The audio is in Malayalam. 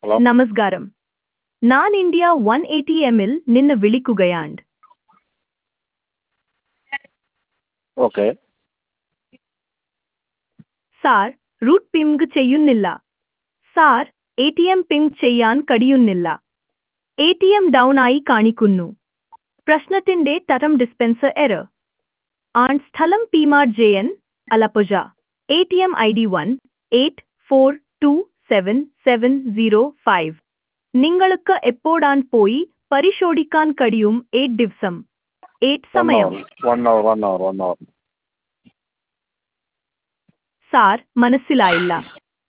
ഹലോ നമസ്കാരം ഞാൻ ഇന്ത്യ വൺ എയ്റ്റി എമ്മിൽ നിന്ന് വിളിക്കുകയാണ് ഓക്കെ സാർ റൂട്ട് പിംഗ് ചെയ്യുന്നില്ല sir A T M ping ചെയ്യാൻ കഴിയുന്നില്ല എ ടി എം ഡൗൺ ആയി കാണിക്കുന്നു പ്രശ്നത്തിന്റെ തരം ഡിസ്പെൻസർ എറർ ആൺ സ്ഥലം പീമാർ Jayan Alappuzha A T M I D one eight four two seven seven zero five നിങ്ങൾക്ക് എപ്പോഴാൻ പോയി പരിശോധിക്കാൻ കഴിയും എയ്റ്റ് ദിവസം എയ്റ്റ് വൺ സമയം hour one hour one hour one hour sir മനസ്സിലായില്ല